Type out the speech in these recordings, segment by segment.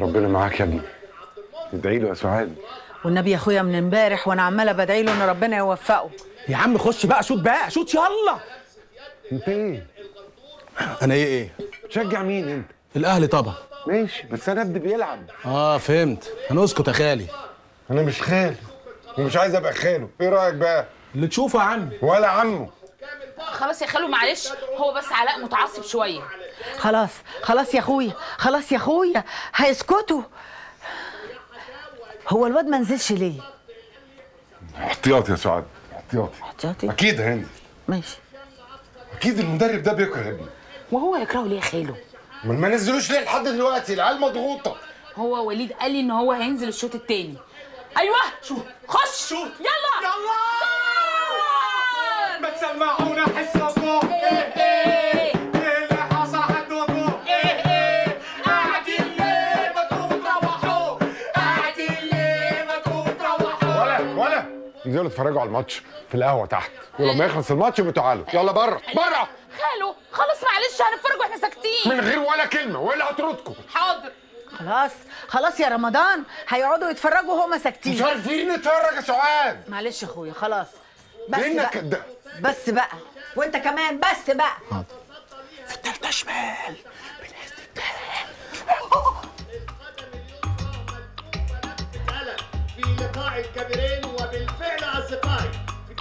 ربنا معاك يا ابني ادعي له يا سعاد والنبي يا اخويا من امبارح وانا عماله بدعي له ان ربنا يوفقه يا عم خش بقى شوت بقى شوت يلا انت ايه انا ايه ايه تشجع مين انت الاهلي طبعا ماشي بس انا ابني بيلعب اه فهمت هنسكت يا خالي انا مش خاله ومش عايز ابقى خاله ايه رايك بقى اللي تشوفه يا عم ولا عمه خلاص يا خالو معلش هو بس علاء متعصب شويه خلاص خلاص يا اخويا خلاص يا اخويا هيسكتوا هو الواد ما نزلش ليه احتياطي يا سعاد احتياطي احتياطي اكيد هينزل ماشي اكيد المدرب ده بيكره ابني وهو يكرهه ليه يا خالو امال ما نزلوش ليه لحد دلوقتي العيال مضغوطه هو وليد قال لي ان هو هينزل الشوط التاني ايوه شوت خش شوت يلا يلا ما تسمعونا حسكم ايه ايه ايه اللي حصل عندكم ايه ايه قاعدين ليه ما تقوموا تروحوا قاعدين ليه ما تقوموا تروحوا ولا ولا انزلوا اتفرجوا على الماتش في القهوه تحت ولما يخلص الماتش يبقوا تعالوا يلا بره بره خالو خلاص معلش هنتفرج واحنا ساكتين من غير ولا كلمه ولا هطردكم حاضر خلاص خلاص يا رمضان هيقعدوا يتفرجوا وهما مش ساكتين عارفين نتفرج يا سعاد معلش يا اخويا خلاص بس لانك بقى كداب بس بقى وانت كمان بس بقى في التالتة شمال في لقاء الكبيرين وبالفعل أصدقائي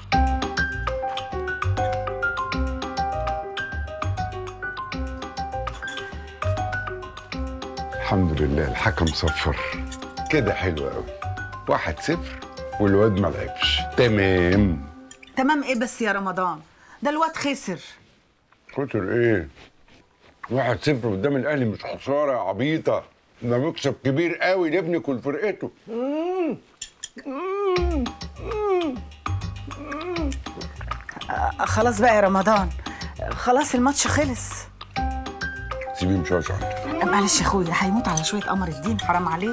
الحمد لله الحكم صفر كده حلو قوي واحد صفر والواد ما لعبش تمام تمام ايه بس يا رمضان ده الواد خسر خسر ايه واحد صفر قدام الاهلي مش خساره يا عبيطه ده مكسب كبير قوي لابنك ولفرقته آه، خلاص بقى يا رمضان خلاص الماتش خلص سيبيه مش هشعر معلش يا اخويا هيموت على شويه قمر الدين حرام عليك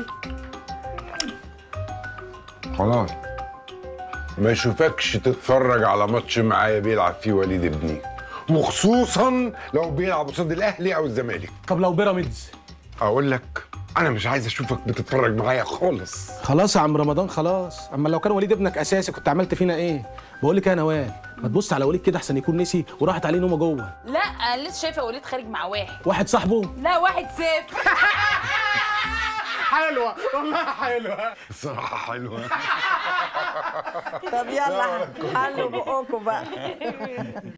خلاص ما يشوفكش تتفرج على ماتش معايا بيلعب فيه وليد ابني وخصوصا لو بيلعب قصاد الاهلي او الزمالك طب لو بيراميدز اقول لك انا مش عايز اشوفك بتتفرج معايا خالص خلاص يا عم رمضان خلاص اما لو كان وليد ابنك اساسي كنت عملت فينا ايه بقول لك إيه يا نوال ما تبص على وليد كده احسن يكون نسي وراحت عليه نومه جوه لا انا لسه شايفه وليد خارج مع واحد واحد صاحبه لا واحد صفر حلوه والله حلوه الصراحه حلوه طب يلا حلوا بقكم بقى